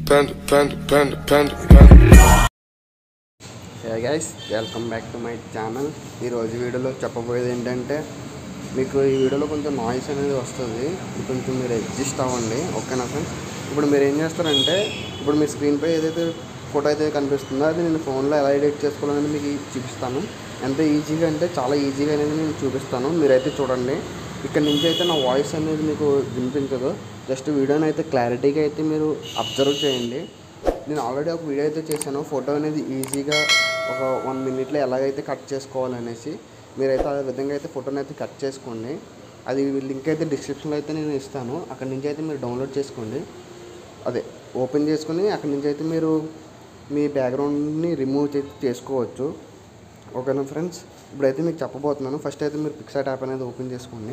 panda, panda, panda, panda, panda. Hey guys welcome back to my channel ఈరోజు వీడియోలో చెప్పబోయేది ఏంటంటే మీకు ఈ వీడియోలో కొంచెం నాయిస్ అనేది వస్తుంది కొంచెం మీరు అడ్జస్ట్ అవ్వండి ఓకేనా ఫ్రెండ్స్ ఇప్పుడు మీరు ఏం చేస్తారంటే ఇప్పుడు మీ స్క్రీన్పై ఏదైతే ఫోటో అయితే కనిపిస్తుందో అది నేను ఫోన్లో ఎలా ఎడిట్ చేసుకోవాలనేది మీకు చూపిస్తాను ఎంత ఈజీగా అంటే చాలా ఈజీగా అనేది నేను చూపిస్తాను మీరైతే చూడండి ఇక్కడ నుంచి అయితే నా వాయిస్ అనేది మీకు వినిపించదు జస్ట్ వీడియోని అయితే క్లారిటీగా అయితే మీరు అబ్జర్వ్ చేయండి నేను ఆల్రెడీ ఒక వీడియో అయితే చేశాను ఫోటో అనేది ఈజీగా ఒక వన్ మినిట్లో ఎలాగైతే కట్ చేసుకోవాలనేసి మీరైతే ఆ విధంగా అయితే ఫోటోని అయితే కట్ చేసుకోండి అది లింక్ అయితే డిస్క్రిప్షన్లో అయితే నేను ఇస్తాను అక్కడి నుంచి అయితే మీరు డౌన్లోడ్ చేసుకోండి అదే ఓపెన్ చేసుకుని అక్కడి నుంచి అయితే మీరు మీ బ్యాక్గ్రౌండ్ని రిమూవ్ చేసి చేసుకోవచ్చు ఓకేనా ఫ్రెండ్స్ ఇప్పుడైతే మీకు చెప్పబోతున్నాను ఫస్ట్ అయితే మీరు పిక్సార్ట్ యాప్ అనేది ఓపెన్ చేసుకోండి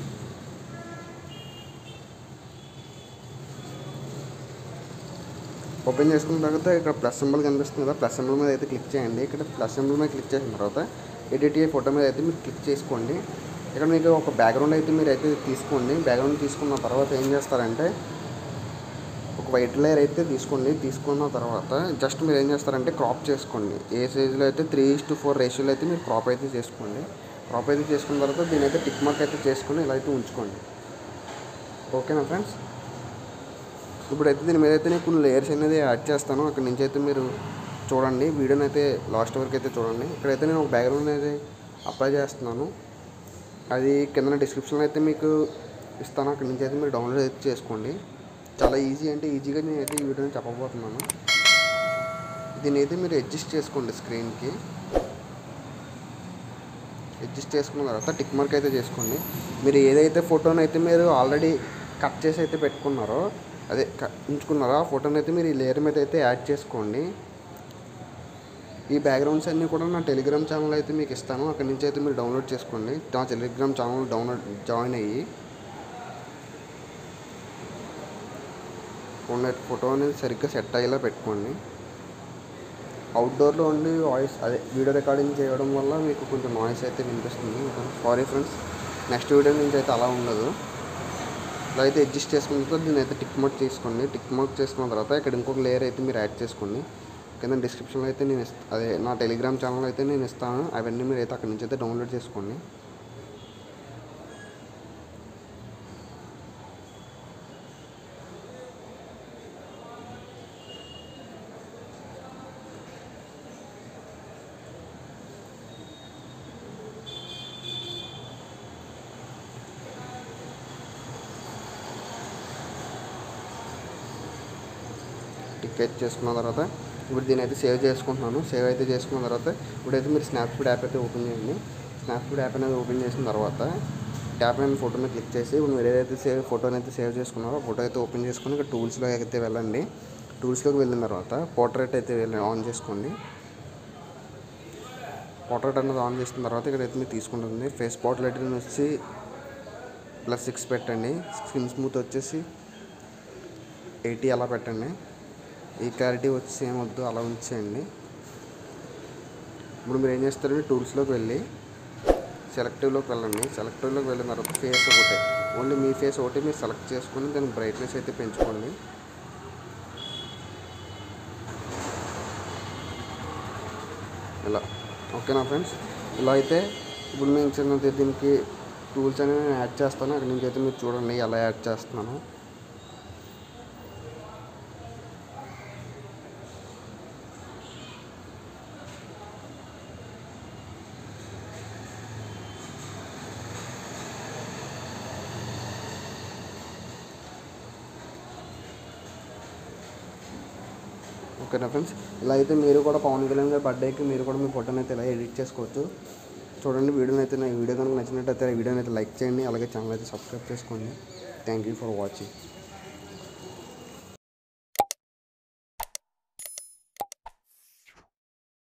ఓపెన్ చేసుకున్న తర్వాత ఇక్కడ ప్లస్ సింబల్ కనిపిస్తుంది కదా ప్లస్ సింబల్ మీద అయితే క్లిక్ చేయండి ఇక్కడ ప్లస్ సింబల్ మీద క్లిక్ చేసిన తర్వాత ఎడిట్ అయ్యే ఫోటో మీద అయితే మీరు క్లిక్ చేసుకోండి ఇక్కడ మీకు ఒక బ్యాక్గ్రౌండ్ అయితే మీరు అయితే తీసుకోండి బ్యాక్గ్రౌండ్ తీసుకున్న తర్వాత ఏం చేస్తారంటే ఒక వైట్ లేయర్ అయితే తీసుకోండి తీసుకున్న తర్వాత జస్ట్ మీరు ఏం చేస్తారంటే క్రాప్ చేసుకోండి ఏ సైజులో అయితే త్రీ ఇస్ టు ఫోర్ రేషియోలో అయితే మీరు క్రాప్ అయితే చేసుకోండి క్రాప్ అయితే చేసుకున్న తర్వాత దీని అయితే టిక్ మార్క్ అయితే చేసుకొని ఇలా అయితే ఉంచుకోండి ఓకేనా ఫ్రెండ్స్ ఇప్పుడైతే దీని మీద అయితే నేను కొన్ని లేయర్స్ అనేది యాడ్ చేస్తాను అక్కడి నుంచి అయితే మీరు చూడండి వీడియోని అయితే లాస్ట్ వరకు అయితే చూడండి ఇక్కడైతే నేను ఒక బ్యాక్గ్రౌండ్ అనేది అప్లై చేస్తున్నాను అది కింద డిస్క్రిప్షన్లో అయితే మీకు ఇస్తాను అక్కడి నుంచి అయితే మీరు డౌన్లోడ్ అయితే చేసుకోండి చాలా ఈజీ అంటే ఈజీగా నేను అయితే ఈ వీడియోని చెప్పబోతున్నాను దీని అయితే మీరు అడ్జస్ట్ చేసుకోండి స్క్రీన్కి అడ్జస్ట్ చేసుకున్న తర్వాత టిక్ మార్క్ అయితే చేసుకోండి మీరు ఏదైతే ఫోటోని అయితే మీరు ఆల్రెడీ కట్ చేసి అయితే పెట్టుకున్నారో అదే క- ఉంచుకున్నారో ఆ ఫోటోని అయితే మీరు ఈ లేయర్ మీద అయితే యాడ్ చేసుకోండి ఈ బ్యాక్గ్రౌండ్స్ అన్నీ కూడా నా టెలిగ్రామ్ ఛానల్ అయితే మీకు ఇస్తాను అక్కడి నుంచి అయితే మీరు డౌన్లోడ్ చేసుకోండి నా టెలిగ్రామ్ ఛానల్ డౌన్లోడ్ జాయిన్ అయ్యి ఉన్న ఫోటో అనేది సరిగ్గా సెట్ అయ్యేలా పెట్టుకోండి అవుట్డోర్లో ఉండి వాయిస్ అదే వీడియో రికార్డింగ్ చేయడం వల్ల మీకు కొంచెం నాయిస్ అయితే వినిపిస్తుంది సారీ ఫ్రెండ్స్ నెక్స్ట్ వీడియో నుంచి అయితే అలా ఉండదు ఇలా అయితే అడ్జస్ట్ చేసుకున్న తర్వాత దీన్ని అయితే టిక్ మార్క్ చేసుకోండి టిక్ మార్క్ చేసుకున్న తర్వాత ఇక్కడ ఇంకొక లేయర్ అయితే మీరు యాడ్ చేసుకోండి కింద డిస్క్రిప్షన్లో అయితే నేను ఇస్తా అదే నా టెలిగ్రామ్ ఛానల్ అయితే నేను ఇస్తాను అవన్నీ మీరు అయితే అక్కడి నుంచి అయితే డౌన్లోడ్ చేసుకోండి టికెట్ చేసుకున్న తర్వాత ఇప్పుడు దీని అయితే సేవ్ చేసుకుంటున్నాను సేవ్ అయితే చేసుకున్న తర్వాత ఇప్పుడైతే మీరు స్నాప్సీడ్ యాప్ అయితే ఓపెన్ చేయండి స్నాప్సీడ్ యాప్ అనేది ఓపెన్ చేసిన తర్వాత ట్యాప్ అయిన ఫోటోని క్లిక్ చేసి ఇప్పుడు మీరు ఏదైతే సేవ్ ఫోటోని అయితే సేవ్ చేసుకున్నారో ఫోటో అయితే ఓపెన్ చేసుకుని ఇక్కడ టూల్స్లో అయితే వెళ్ళండి టూల్స్లోకి వెళ్ళిన తర్వాత పోర్ట్రేట్ అయితే వెళ్ళి ఆన్ చేసుకోండి పోర్ట్రేట్ అనేది ఆన్ చేసిన తర్వాత ఇక్కడైతే మీరు తీసుకుంటుంది ఫేస్ పోర్ట్రేట్ వచ్చి ప్లస్ సిక్స్ పెట్టండి స్కిన్ స్మూత్ వచ్చేసి ఎయిటీ అలా పెట్టండి ఈ క్లారిటీ వచ్చి ఏమొద్దు అలా ఉంచేయండి ఇప్పుడు మీరు ఏం చేస్తారంటే టూల్స్లోకి వెళ్ళి సెలెక్టివ్లోకి వెళ్ళండి సెలెక్టివ్లోకి వెళ్ళిన తర్వాత ఫేస్ ఒకటే ఓన్లీ మీ ఫేస్ ఒకటి మీరు సెలెక్ట్ చేసుకుని దాని బ్రైట్నెస్ అయితే పెంచుకోండి ఇలా ఓకేనా ఫ్రెండ్స్ ఇలా అయితే ఇప్పుడు నేను చిన్న దీనికి టూల్స్ అనేవి నేను యాడ్ చేస్తాను అక్కడి నుంచి అయితే మీరు చూడండి ఎలా యాడ్ చేస్తున్నాను ఓకేనా ఫ్రెండ్స్ ఇలా అయితే మీరు కూడా పవన్ కళ్యాణ్ గారి బర్త్డేకి మీరు కూడా మీ ఫోటోని అయితే ఇలా ఎడిట్ చేసుకోవచ్చు చూడండి వీడియోని అయితే నా వీడియో కనుక నచ్చినట్టయితే ఈ వీడియోని అయితే లైక్ చేయండి అలాగే ఛానల్ అయితే సబ్స్క్రైబ్ చేసుకోండి థ్యాంక్ యూ ఫర్ వాచింగ్